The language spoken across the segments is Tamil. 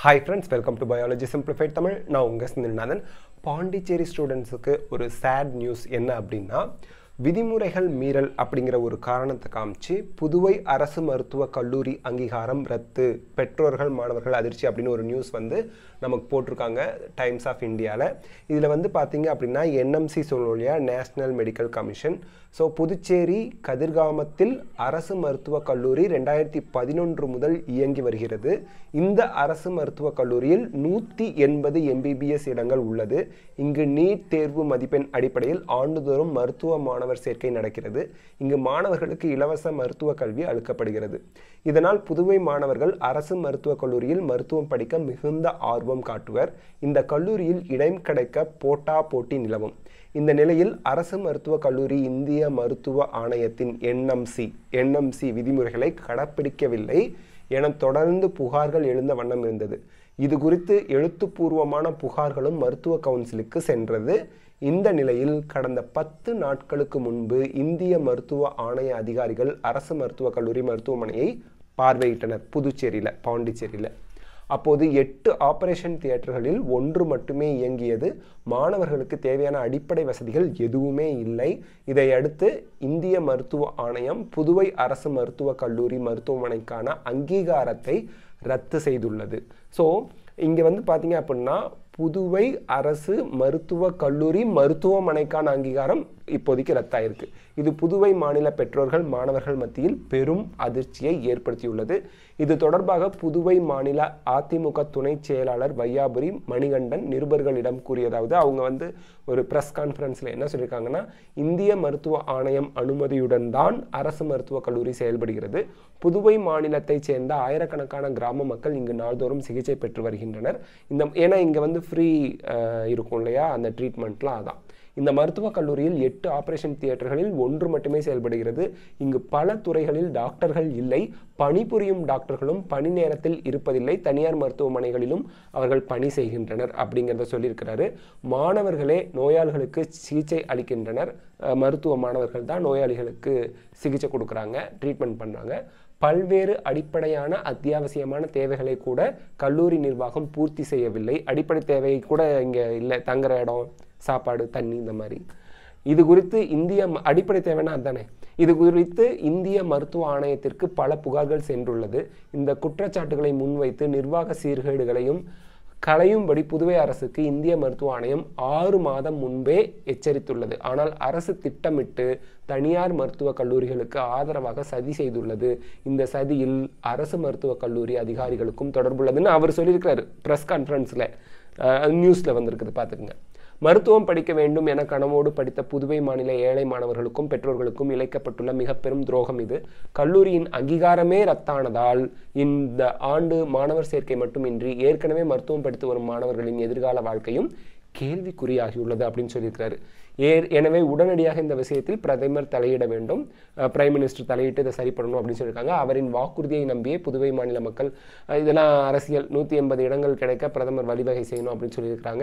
hi friends welcome to biology simplified Tamil நான் உங்கள் சிந்தில்நாதன் பாண்டிச்சேரி ஸ்டூடெண்ட்ஸுக்கு ஒரு சேட் நியூஸ் என்ன அப்படின்னா விதிமுறைகள் மீறல் அப்படிங்கிற ஒரு காரணத்தை காமிச்சு புதுவை அரசு மருத்துவக் கல்லூரி அங்கீகாரம் ரத்து பெற்றோர்கள் மாணவர்கள் அதிர்ச்சி அப்படின்னு ஒரு நியூஸ் வந்து நமக்கு போட்டிருக்காங்க டைம்ஸ் ஆஃப் இந்தியாவில் இதில் வந்து பார்த்தீங்க அப்படின்னா என்எம்சி சொல்லுவோம் இல்லையா national medical commission so Puducherry கதிர்காமத்தில் அரசு மருத்துவக் கல்லூரி ரெண்டாயிரத்தி பதினொன்று முதல் இயங்கி வருகிறது இந்த அரசு மருத்துவக் கல்லூரியில் நூற்றி எண்பது எம்பிபிஎஸ் இடங்கள் உள்ளது இங்கு நீட் தேர்வு மதிப்பெண் அடிப்படையில் ஆண்டுதோறும் மருத்துவ மாணவர் சேர்க்கை நடக்கிறது இங்கு மாணவர்களுக்கு இலவச மருத்துவ கல்வி அளிக்கப்படுகிறது இதனால் புதுவை மாணவர்கள் அரசு மருத்துவக் கல்லூரியில் மருத்துவம் படிக்க மிகுந்த ஆர்வம் காட்டுவர் இந்த கல்லூரியில் இடம் கிடைக்க போட்டா போட்டி நிலவும் இந்த நிலையில் அரசு மருத்துவக் கல்லூரி இந்திய மருத்துவ ஆணையத்தின் என்எம்சி என்எம்சி விதிமுறைகளை கடைப்பிடிக்கவில்லை என தொடர்ந்து புகார்கள் எழுந்த வண்ணம் இருந்தது இது குறித்து எழுத்துப்பூர்வமான புகார்களும் மருத்துவ கவுன்சிலுக்கு சென்றது இந்த நிலையில் கடந்த பத்து நாட்களுக்கு முன்பு இந்திய மருத்துவ ஆணைய அதிகாரிகள் அரசு மருத்துவக் கல்லூரி மருத்துவமனையை பார்வையிட்டனர் புதுச்சேரியில் பாண்டிச்சேரியில் அப்போது எட்டு ஆபரேஷன் தியேட்டர்களில் ஒன்று மட்டுமே இயங்கியது மாணவர்களுக்கு தேவையான அடிப்படை வசதிகள் எதுவுமே இல்லை இதையடுத்து இந்திய மருத்துவ ஆணையம் புதுவை அரசு மருத்துவக் கல்லூரி மருத்துவமனைக்கான அங்கீகாரத்தை ரத்து செய்துள்ளது ஸோ இங்கே வந்து பார்த்தீங்க அப்படின்னா புதுவை அரசு மருத்துவக் கல்லூரி மருத்துவமனைக்கான அங்கீகாரம் இப்போதைக்கு ரத்தாயிருக்கு இது புதுவை மாநில பெற்றோர்கள் மாணவர்கள் மத்தியில் பெரும் அதிர்ச்சியை ஏற்படுத்தியுள்ளது இது தொடர்பாக புதுவை மாநில அதிமுக துணை செயலாளர் வையாபுரி மணிகண்டன் நிருபர்களிடம் கூறியதாவது அவங்க வந்து ஒரு ப்ரெஸ் கான்ஃபரன்ஸில் என்ன சொல்லியிருக்காங்கன்னா இந்திய மருத்துவ ஆணையம் அனுமதியுடன் தான் அரசு மருத்துவக் கல்லூரி செயல்படுகிறது புதுவை மாநிலத்தைச் சேர்ந்த ஆயிரக்கணக்கான கிராம மக்கள் இங்கு நாள்தோறும் சிகிச்சை பெற்று வருகின்றனர் இந்த ஏன்னா இங்கே வந்து ஃப்ரீ இருக்கும் இல்லையா அந்த ட்ரீட்மெண்ட்லாம் அதான் இந்த மருத்துவக் கல்லூரியில் எட்டு ஆபரேஷன் தியேட்டர்களில் ஒன்று மட்டுமே செயல்படுகிறது இங்கு பல துறைகளில் டாக்டர்கள் இல்லை பணிபுரியும் டாக்டர்களும் பணி நேரத்தில் இருப்பதில்லை தனியார் மருத்துவமனைகளிலும் அவர்கள் பணி செய்கின்றனர் அப்படிங்கிறத சொல்லியிருக்கிறாரு மாணவர்களே நோயாளிகளுக்கு சிகிச்சை அளிக்கின்றனர் மருத்துவ மாணவர்கள் தான் நோயாளிகளுக்கு சிகிச்சை கொடுக்குறாங்க ட்ரீட்மெண்ட் பண்ணுறாங்க பல்வேறு அடிப்படையான அத்தியாவசியமான தேவைகளை கூட கல்லூரி நிர்வாகம் பூர்த்தி செய்யவில்லை அடிப்படை தேவை கூட இங்கே இல்லை தங்குற இடம் சாப்பாடு தண்ணி இந்த மாதிரி இது குறித்து இந்திய அடிப்படை தேவைன்னா அதுதானே இது குறித்து இந்திய மருத்துவ ஆணையத்திற்கு பல புகார்கள் சென்றுள்ளது இந்த குற்றச்சாட்டுகளை முன்வைத்து நிர்வாக சீர்கேடுகளையும் களையும்படி புதுவை அரசுக்கு இந்திய மருத்துவ ஆணையம் ஆறு மாதம் முன்பே எச்சரித்துள்ளது ஆனால் அரசு திட்டமிட்டு தனியார் மருத்துவக் கல்லூரிகளுக்கு ஆதரவாக சதி செய்துள்ளது இந்த சதியில் அரசு மருத்துவக் கல்லூரி அதிகாரிகளுக்கும் தொடர்புள்ளதுன்னு அவர் சொல்லியிருக்கிறாரு ப்ரெஸ் கான்ஃபரன்ஸில் நியூஸில் வந்திருக்குது பார்த்துக்குங்க மருத்துவம் படிக்க வேண்டும் என கனவோடு படித்த புதுவை மாநில ஏழை மாணவர்களுக்கும் பெற்றோர்களுக்கும் இழைக்கப்பட்டுள்ள மிக பெரும் துரோகம் இது கல்லூரியின் அங்கீகாரமே ரத்தானதால் இந்த ஆண்டு மாணவர் சேர்க்கை மட்டுமின்றி ஏற்கனவே மருத்துவம் படித்து வரும் மாணவர்களின் எதிர்கால வாழ்க்கையும் கேள்விக்குறியாகியுள்ளது அப்படின்னு சொல்லியிருக்கிறாரு ஏ எனவே உடனடியாக இந்த விஷயத்தில் பிரதமர் தலையிட வேண்டும் பிரைம் மினிஸ்டர் தலையிட்டு இதை சரி பண்ணணும் அப்படின்னு சொல்லியிருக்காங்க அவரின் வாக்குறுதியை நம்பியே புதுவை மாநில மக்கள் இதெல்லாம் அரசியல் நூற்றி எண்பது இடங்கள் கிடைக்க பிரதமர் வழிவகை செய்யணும் அப்படின்னு சொல்லியிருக்காங்க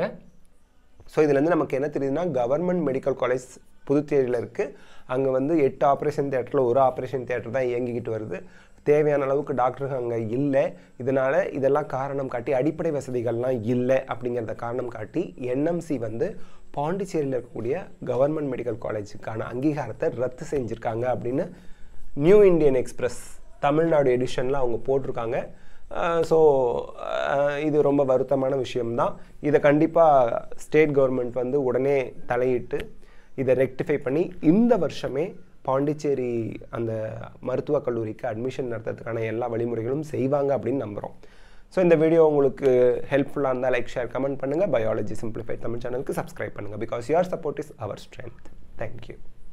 ஸோ இதுலேருந்து நமக்கு என்ன தெரியுதுன்னா கவர்மெண்ட் மெடிக்கல் காலேஜ் புதுச்சேரியில் இருக்குது அங்கே வந்து எட்டு ஆப்ரேஷன் தேட்டரில் ஒரு ஆப்ரேஷன் தேட்டர் தான் இயங்கிக்கிட்டு வருது தேவையான அளவுக்கு டாக்டர்கள் அங்கே இல்லை இதனால் இதெல்லாம் காரணம் காட்டி அடிப்படை வசதிகள்லாம் இல்லை அப்படிங்கிறத காரணம் காட்டி என்எம்சி வந்து பாண்டிச்சேரியில் இருக்கக்கூடிய கவர்மெண்ட் மெடிக்கல் காலேஜுக்கான அங்கீகாரத்தை ரத்து செஞ்சுருக்காங்க அப்படின்னு நியூ இண்டியன் எக்ஸ்பிரஸ் தமிழ்நாடு எடிஷனில் அவங்க போட்டிருக்காங்க ஸோ இது ரொம்ப வருத்தமான விஷயம்தான் இதை கண்டிப்பாக ஸ்டேட் கவர்மெண்ட் வந்து உடனே தலையிட்டு இதை ரெக்டிஃபை பண்ணி இந்த வருஷமே பாண்டிச்சேரி அந்த மருத்துவக் கல்லூரிக்கு அட்மிஷன் நடத்துறதுக்கான எல்லா வழிமுறைகளும் செய்வாங்க அப்படின்னு நம்புகிறோம் ஸோ இந்த வீடியோ உங்களுக்கு ஹெல்ப்ஃபுல்லாக இருந்தால் லைக் ஷேர் கமெண்ட் பண்ணுங்கள் பயாலஜி சிம்பிளிஃபைட் தமிழ் சேனலுக்கு சப்ஸ்கிரைப் பண்ணுங்கள் because your support is our strength thank you